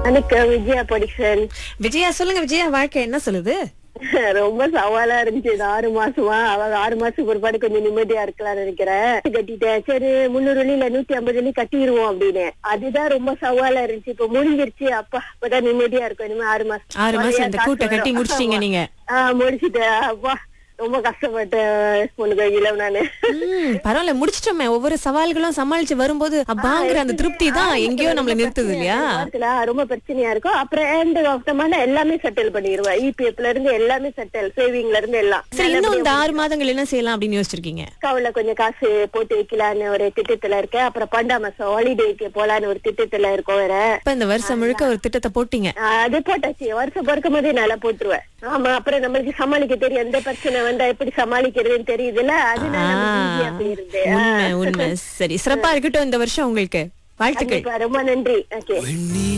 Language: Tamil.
வணக்கம் விஜயா படிக்ஷன் விஜயா சொல்லுங்க விஜயா வாழ்க்கை என்ன சொல்லுது ரொம்ப சவாலா இருந்துச்சு இது ஆறு மாசமா அவங்க ஆறு மாசத்துக்கு ஒருபாடு கொஞ்சம் நிம்மதியா இருக்கலாம்னு நினைக்கிறேன் கட்டிட்டேன் சரி முந்நூறு வழியில நூத்தி ஐம்பது வழி கட்டிடுவோம் அப்படின்னு அதுதான் ரொம்ப சவாலா இருந்துச்சு இப்ப முடிஞ்சிருச்சு அப்பா இப்பதான் நிம்மதியா இருக்கும் இனிமே ஆறு மாசம் ஆறு மாசம் நிறைய இந்த காசு கூட்டை கட்டி வரும். முடிச்சிட்டீங்க நீங்க ஆஹ் முடிச்சிட்டேன் அப்பா ரொம்ப கஷ்டப்பட்டேன் பொண்ணு கையில நானு ம், பரவாயில்ல முடிச்சிட்டோமே ஒவ்வொரு சவால்களும் சமாளிச்சு வரும்போது அப்பாங்கிற அந்த திருப்தி தான் எங்கேயோ நம்மள நிறுத்துது இல்லையா வாரத்துல ரொம்ப பிரச்சனையா இருக்கும் அப்புறம் end of the month எல்லாமே செட்டில் பண்ணிடுவேன் இபிஎஃப்ல இருந்து எல்லாமே செட்டில் சேவிங்ல இருந்து எல்லாம் சரி இன்னும் இந்த ஆறு மாதங்கள் என்ன செய்யலாம் அப்படின்னு யோசிச்சிருக்கீங்க அக்காவுல கொஞ்சம் காசு போட்டு வைக்கலான்னு ஒரு திட்டத்துல இருக்கேன் அப்புறம் பண்டா மாசம் ஹாலிடேக்கு போலான்னு ஒரு திட்டத்துல இருக்கோம் வேற இப்ப இந்த வருஷம் முழுக்க ஒரு திட்டத்தை போட்டீங்க ஆஹ் அது போட்டாச்சு வருஷம் பிறக்கும் போதே நல்லா போட்டுருவேன் ஆமா அப்புறம் நம்மளுக்கு சமாளிக்க தெரியும் எந்த பிரச்சனை வந்தா எப்படி சமாளிக்கிறதுன்னு தெரியுதுல்ல அதனால நமக்கு easy ஆ போயிருது உண்மை உண்மை சரி சிறப்பா இருக்கட்டும் இந்த வருஷம் உங்களுக்கு வாழ்த்துக்கள் கண்டிப்பா ரொம்ப நன்றி ஓகே